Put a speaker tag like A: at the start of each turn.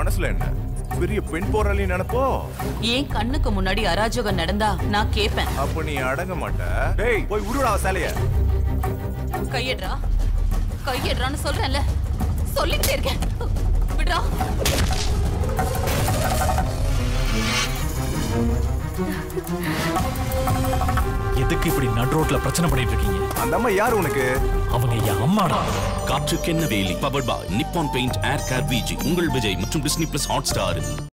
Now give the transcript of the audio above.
A: மனசுல என்ன பெரிய பெண் போராளி நினைப்போ
B: ஏன் கண்ணுக்கு முன்னாடி அராஜகம் நடந்தா நான் கேப்பேன்
A: அப்ப நீ அடங்க மாட்ட டேய் போய் உருடா சேலைய
B: கையடுறா கையடுறான்னு சொல்றேன்ல சொல்லிட்டே இருக்கேன் விடுறா
C: எதுக்கு இப்படி நட் ரோட்ல பிரச்சனை பண்ணிட்டு இருக்கீங்க
A: அந்த அம்மா யார் உனக்கு
C: அவங்க என் அம்மாடா
D: காற்றுக்கென்ன வேலி powered by Nippon Paint Air Care விஜி உங்கள் விஜய் மற்றும் டிஸ்னி பிளஸ் ஹாட் ஸ்டாரில்